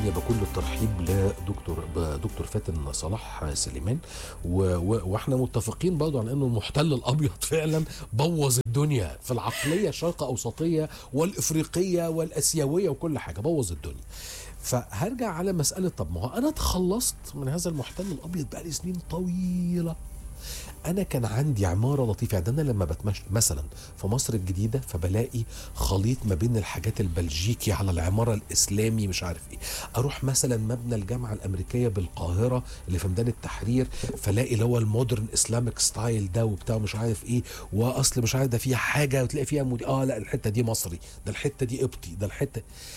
تانية بكل الترحيب لدكتور دكتور فاتن صلاح سليمان و... و... واحنا متفقين برضه على انه المحتل الابيض فعلا بوظ الدنيا في العقليه الشرق اوسطيه والافريقيه والاسيويه وكل حاجه بوظ الدنيا فهرجع على مساله طب ما هو انا اتخلصت من هذا المحتل الابيض بقالي سنين طويله انا كان عندي عماره لطيفه يعني انا لما بتمشى مثلا في مصر الجديده فبلاقي خليط ما بين الحاجات البلجيكي على العماره الاسلامي مش عارف ايه اروح مثلا مبنى الجامعه الامريكيه بالقاهره اللي في ميدان التحرير فلاقي اللي هو المودرن اسلامك ستايل ده وبتاع مش عارف ايه واصل مش عارف ده فيها حاجه وتلاقي فيها مودي اه لا الحته دي مصري ده الحته دي قبطي ده الحته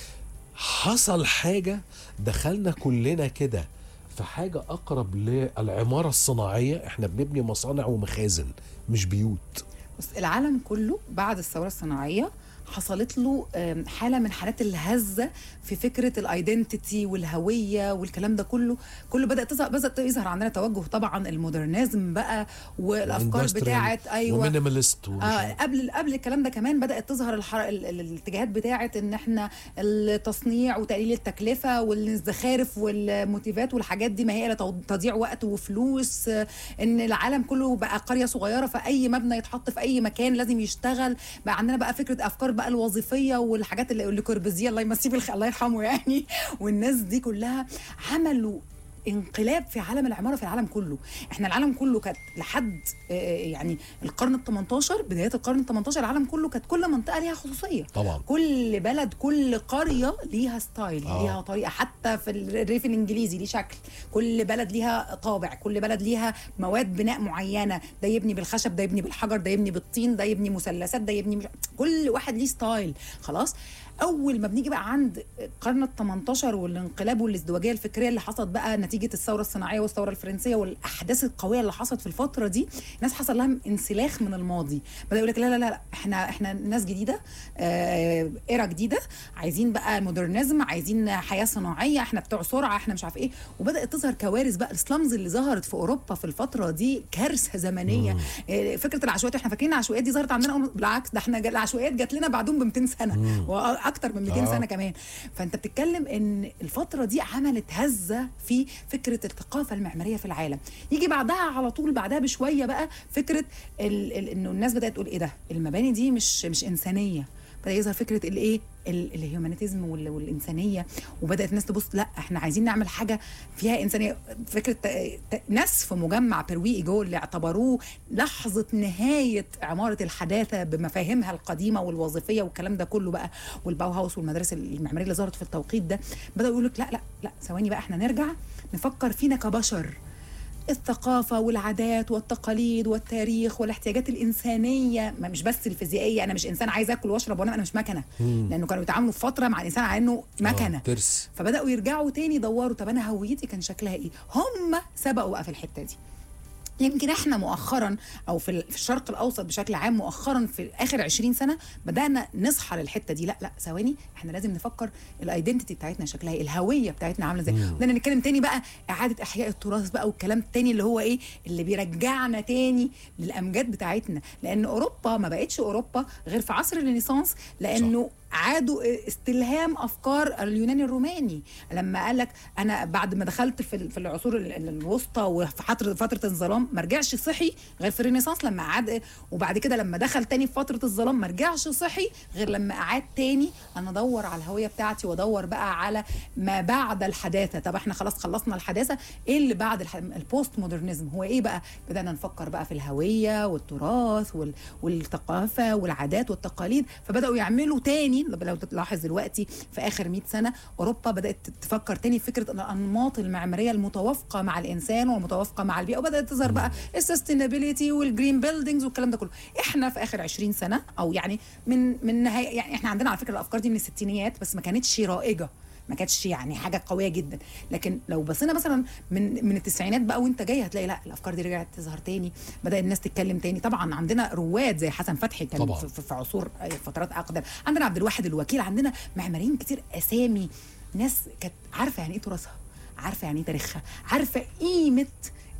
حصل حاجه دخلنا كلنا كده في حاجة أقرب للعمارة الصناعية إحنا بنبني مصانع ومخازن مش بيوت بس العالم كله بعد الثوره الصناعيه حصلت له آم، حاله من حالات الهزه في فكره الايدنتيتي والهويه والكلام ده كله كله بدا تظهر بدات يظهر عندنا توجه طبعا المودرنزم بقى والافكار Industrial بتاعت ايوه ومينيماليست ومش آه عارف. قبل قبل الكلام ده كمان بدات تظهر الحر... ال- ال- الاتجاهات بتاعه ان احنا التصنيع وتقليل التكلفه والزخارف والموتيفات والحاجات دي ما هي الا تو- تضييع وقت وفلوس آه، ان العالم كله بقى قريه صغيره فاي مبنى يتحط في اي مكان لازم يشتغل بقى عندنا بقى فكره افكار بقى الوظيفيه والحاجات اللي, اللي كوربزيه الله يمسيه بالخير الله يرحمه يعني والناس دي كلها عملوا انقلاب في عالم العماره في العالم كله احنا العالم كله كانت لحد آه، يعني القرن ال 18 بدايه القرن ال 18 العالم كله كانت كل منطقه ليها خصوصيه طبعا كل بلد كل قريه ليها ستايل آه. ليها طريقه حتى في الريف الانجليزي ليه شكل كل بلد ليها طابع كل بلد ليها مواد بناء معينه ده يبني بالخشب ده يبني بالحجر ده يبني بالطين ده يبني مثلثات ده يبني مش... كل واحد ليه ستايل خلاص اول ما بنيجي بقى عند القرن ال 18 والانقلاب والازدواجيه الفكريه اللي حصلت بقى نتيجه الثوره الصناعيه والثوره الفرنسيه والاحداث القويه اللي حصلت في الفتره دي الناس حصل لها انسلاخ من الماضي بدا يقول لك لا لا لا لا، احنا احنا ناس جديده آه ايرا جديده عايزين بقى مودرنزم عايزين حياه صناعيه احنا بتوع سرعه احنا مش عارف ايه وبدات تظهر كوارث بقى السلامز اللي ظهرت في اوروبا في الفتره دي كارثه زمنيه آه فكره العشوائيات احنا فاكرين العشوائيات دي ظهرت عندنا أول- بالعكس ده احنا جا- العشوائيات جات لنا بعدهم ب 200 سنه واكتر من 200 آه. سنه كمان فانت بتتكلم ان الفتره دي عملت هزه في فكره الثقافه المعماريه في العالم يجي بعدها على طول بعدها بشويه بقى فكره ال ال انه الناس بدات تقول ايه ده المباني دي مش مش انسانيه بدا يظهر فكره الايه ال- الهيومانيتيزم وال- والانسانيه وبدات الناس تبص لا احنا عايزين نعمل حاجه فيها انسانيه فكره ت- ت- نسف مجمع بروي ايجو اللي اعتبروه لحظه نهايه عماره الحداثه بمفاهيمها القديمه والوظيفيه والكلام ده كله بقى والباو هاوس والمدارس المعماريه اللي ظهرت في التوقيت ده بداوا يقولوا لك لا لا لا ثواني بقى احنا نرجع نفكر فينا كبشر الثقافة والعادات والتقاليد والتاريخ والاحتياجات الإنسانية ما مش بس الفيزيائية أنا مش إنسان عايز آكل وأشرب وأنام أنا مش مكنة لأنه كانوا بيتعاملوا في فترة مع الإنسان على إنه مكنة آه. ترس فبداوا يرجعوا تاني يدوروا طب انا هويتي كان شكلها ايه هم سبقوا بقى في الحته دي يمكن احنا مؤخرا او في ال- في الشرق الاوسط بشكل عام مؤخرا في اخر 20 سنه بدانا نصحى للحته دي لا لا ثواني احنا لازم نفكر الايدنتيتي بتاعتنا شكلها ايه الهويه بتاعتنا عامله ازاي بدنا نتكلم تاني بقى اعاده احياء التراث بقى والكلام التاني اللي هو ايه اللي بيرجعنا تاني للامجاد بتاعتنا لان اوروبا ما بقتش اوروبا غير في عصر الرينيسانس لانه عادوا استلهام افكار اليوناني الروماني لما قال لك انا بعد ما دخلت في ال- في العصور ال- ال- الوسطى وفي فتره فتره الظلام ما رجعش صحي غير في الرينيسانس لما عاد وبعد كده لما دخل تاني في فتره الظلام ما رجعش صحي غير لما اعاد تاني انا ادور على الهويه بتاعتي وادور بقى على ما بعد الحداثه طب احنا خلاص خلصنا الحداثه ايه اللي بعد الح... البوست مودرنزم هو ايه بقى بدانا نفكر بقى في الهويه والتراث وال... والثقافه والعادات والتقاليد فبداوا يعملوا تاني لو تلاحظ دلوقتي في اخر 100 سنه اوروبا بدات تفكر تاني في فكره الانماط المعماريه المتوافقه مع الانسان والمتوافقه مع البيئه وبدات تظهر بقى السستينابيلتي والجرين بيلدينجز والكلام ده كله احنا في اخر 20 سنه او يعني من من نهايه يعني احنا عندنا على فكره الافكار دي من الستينيات بس ما كانتش رائجه ما كانتش يعني حاجه قويه جدا لكن لو بصينا مثلا من من التسعينات بقى وانت جاي هتلاقي لا الافكار دي رجعت تظهر تاني بدا الناس تتكلم تاني طبعا عندنا رواد زي حسن فتحي كان طبعاً. في, في عصور آه، فترات اقدم عندنا عبد الواحد الوكيل عندنا معماريين كتير اسامي ناس كانت عارفه يعني ايه تراثها عارفه يعني ايه تاريخها عارفه قيمه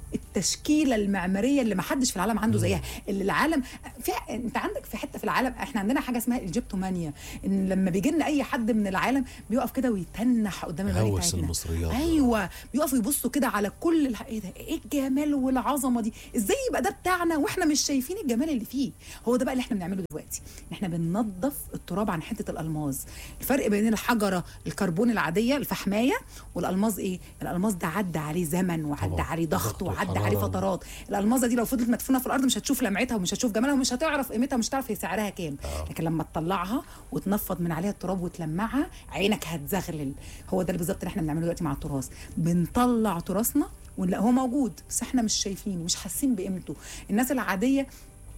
التشكيله المعماريه اللي ما حدش في العالم عنده زيها اللي العالم في انت عندك في حته في العالم احنا عندنا حاجه اسمها الجبتومانيا ان لما بيجي لنا اي حد من العالم بيقف كده ويتنح قدام المباني هوس بتاعتنا المصريات ده. ايوه بيقفوا يبصوا كده على كل الح... ايه ده ايه الجمال والعظمه دي ازاي يبقى ده بتاعنا واحنا مش شايفين الجمال اللي فيه هو ده بقى اللي احنا بنعمله دلوقتي إن احنا بننظف التراب عن حته الالماظ الفرق بين الحجره الكربون العاديه الفحمايه والالماظ ايه الالماظ ده عدى عليه زمن وعدى طبعا. عليه ضغط ضغط وعدى وحرارة. عليه فترات الالماظه دي لو فضلت مدفونه في الارض مش هتشوف لمعتها ومش هتشوف جمالها ومش هتعرف قيمتها ومش هتعرف هي سعرها كام لكن لما تطلعها وتنفض من عليها التراب وتلمعها عينك هتزغلل هو ده اللي بالظبط اللي احنا بنعمله دلوقتي مع التراث بنطلع تراثنا ونلاقي هو موجود بس احنا مش شايفينه مش حاسين بقيمته الناس العاديه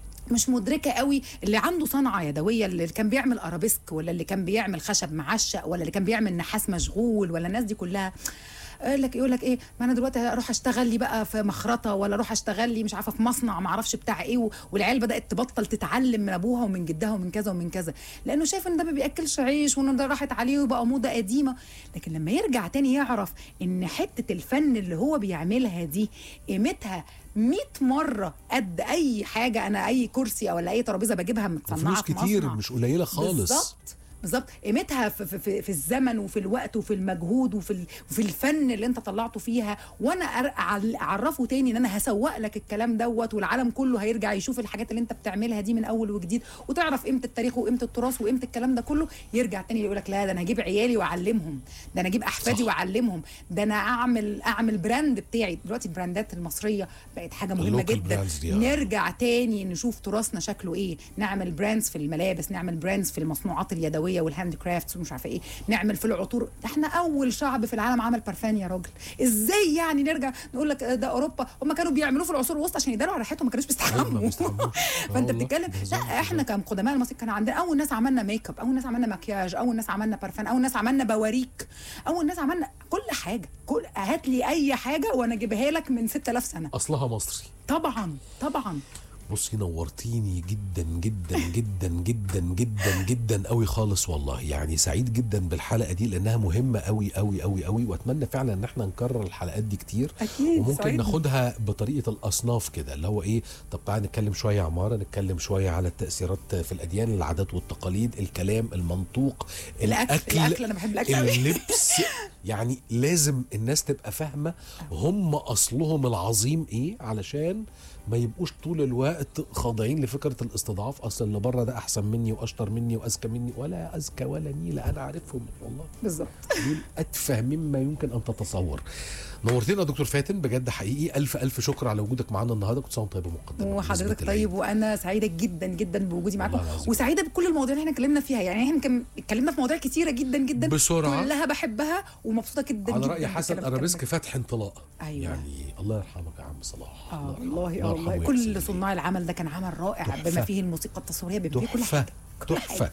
مش مدركه قوي اللي عنده صنعه يدويه اللي كان بيعمل ارابيسك ولا اللي كان بيعمل خشب معشق ولا اللي كان بيعمل نحاس مشغول ولا الناس دي كلها يقول لك يقول لك ايه ما انا دلوقتي اروح اشتغل لي بقى في مخرطه ولا اروح اشتغل لي مش عارفه في مصنع ما اعرفش بتاع ايه و- والعيال بدات تبطل تتعلم من ابوها ومن جدها ومن كذا ومن كذا لانه شايف ان ده ما بياكلش عيش وان ده راحت عليه وبقى موضه قديمه لكن لما يرجع تاني يعرف ان حته الفن اللي هو بيعملها دي قيمتها 100 مره قد اي حاجه انا اي كرسي ولا اي ترابيزه بجيبها متصنعه فلوس في كتير مصنع. مش قليله خالص بالظبط بالظبط قيمتها في, في, في, في الزمن وفي الوقت وفي المجهود وفي ال- وفي الفن اللي انت طلعته فيها وانا أر- أعل- اعرفه تاني ان انا هسوق لك الكلام دوت والعالم كله هيرجع يشوف الحاجات اللي انت بتعملها دي من اول وجديد وتعرف قيمه التاريخ وقيمه التراث وقيمه الكلام ده كله يرجع تاني يقول لك لا ده انا اجيب عيالي واعلمهم ده انا اجيب احفادي صح. واعلمهم ده انا اعمل اعمل براند بتاعي دلوقتي البراندات المصريه بقت حاجه مهمه اللوكال جدا براندز دي، آه. نرجع تاني نشوف تراثنا شكله ايه نعمل براندز في الملابس نعمل براندز في المصنوعات اليدويه والهاند كرافتس ومش عارفه ايه نعمل في العطور ده احنا اول شعب في العالم عمل برفان يا راجل ازاي يعني نرجع نقول لك ده اوروبا هم كانوا بيعملوه في العصور الوسطى عشان يداروا على ريحتهم ما كانوش أيوة، ما بيستحموا بيستحموش. آه فانت والله. بتتكلم لا بالظبط، احنا كان قدماء المصريين كان عندنا اول ناس عملنا ميك اب اول ناس عملنا مكياج اول ناس عملنا برفان اول ناس عملنا بواريك اول ناس عملنا كل حاجه كل هات لي اي حاجه وانا اجيبها لك من 6000 سنه اصلها مصري طبعا طبعا بصي نورتيني جدا جدا جدا جدا جدا جدا قوي خالص والله يعني سعيد جدا بالحلقه دي لانها مهمه قوي قوي قوي قوي واتمنى فعلا ان احنا نكرر الحلقات دي كتير أكيد، وممكن سعيد. ناخدها بطريقه الاصناف كده اللي هو ايه طب تعالى نتكلم شويه عماره نتكلم شويه على التاثيرات في الاديان العادات والتقاليد الكلام المنطوق الأكل، الأكل، أنا بحب الأكل أوي. اللبس يعني لازم الناس تبقى فاهمه هم اصلهم العظيم ايه علشان ما يبقوش طول الوقت خاضعين لفكره الاستضعاف اصل اللي بره ده احسن مني واشطر مني واذكى مني ولا اذكى ولا نيله انا عارفهم والله بالظبط دول اتفه مما يمكن ان تتصور نورتنا يا دكتور فاتن بجد حقيقي الف الف شكر على وجودك معانا النهارده كنت سنه طيب ومقدمه وحضرتك بمناسبة طيب وانا سعيده جدا جدا بوجودي معاكم والله العظيم. وسعيده بكل المواضيع اللي احنا اتكلمنا فيها يعني احنا كم- اتكلمنا في مواضيع كتيره جدا جدا بسرعة. كلها بحبها ومبسوطه جدا على جدا راي حسن بالكلام ارابيسك الكلام فتح انطلاق أيوة. يعني الله يرحمك يا عم صلاح ده. اه يرحمه. والله الله اه يرحمه والله ويحسن كل إليه. صناع العمل ده كان عمل رائع تحفة. بما فيه الموسيقى التصويريه بما فيه كل تحفه حاجه كل حاجة. تحفه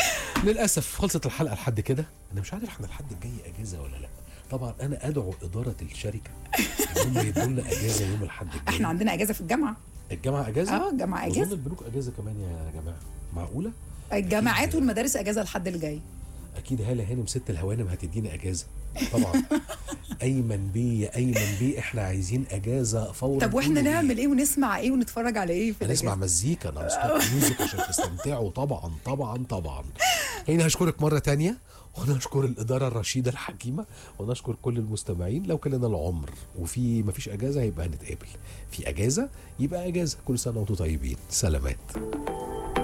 للاسف خلصت الحلقه لحد كده انا مش عارف احنا الحد الجاي اجازه ولا لا طبعا انا ادعو اداره الشركه ان هم يدوا لنا اجازه يوم الحد الجاي احنا عندنا اجازه في الجامعه الجامعه اجازه اه الجامعه أظن اجازه البنوك اجازه كمان يا جماعه معقوله الجامعات والمدارس اجازه لحد اللي جاي اكيد هاله هانم ست الهوانم هتدينا اجازه طبعا ايمن بيه يا ايمن بيه احنا عايزين اجازه فورا طب واحنا قولوا لي. نعمل ايه ونسمع ايه ونتفرج على ايه في هنسمع الأجازة؟ مزيكا نون ستوب ميوزك عشان تستمتعوا طبعا طبعا طبعا هنا هشكرك مره تانية ونشكر الاداره الرشيده الحكيمه ونشكر كل المستمعين لو كان لنا العمر وفي مفيش اجازه يبقى هنتقابل في اجازه يبقى اجازه كل سنه وانتم طيبين سلامات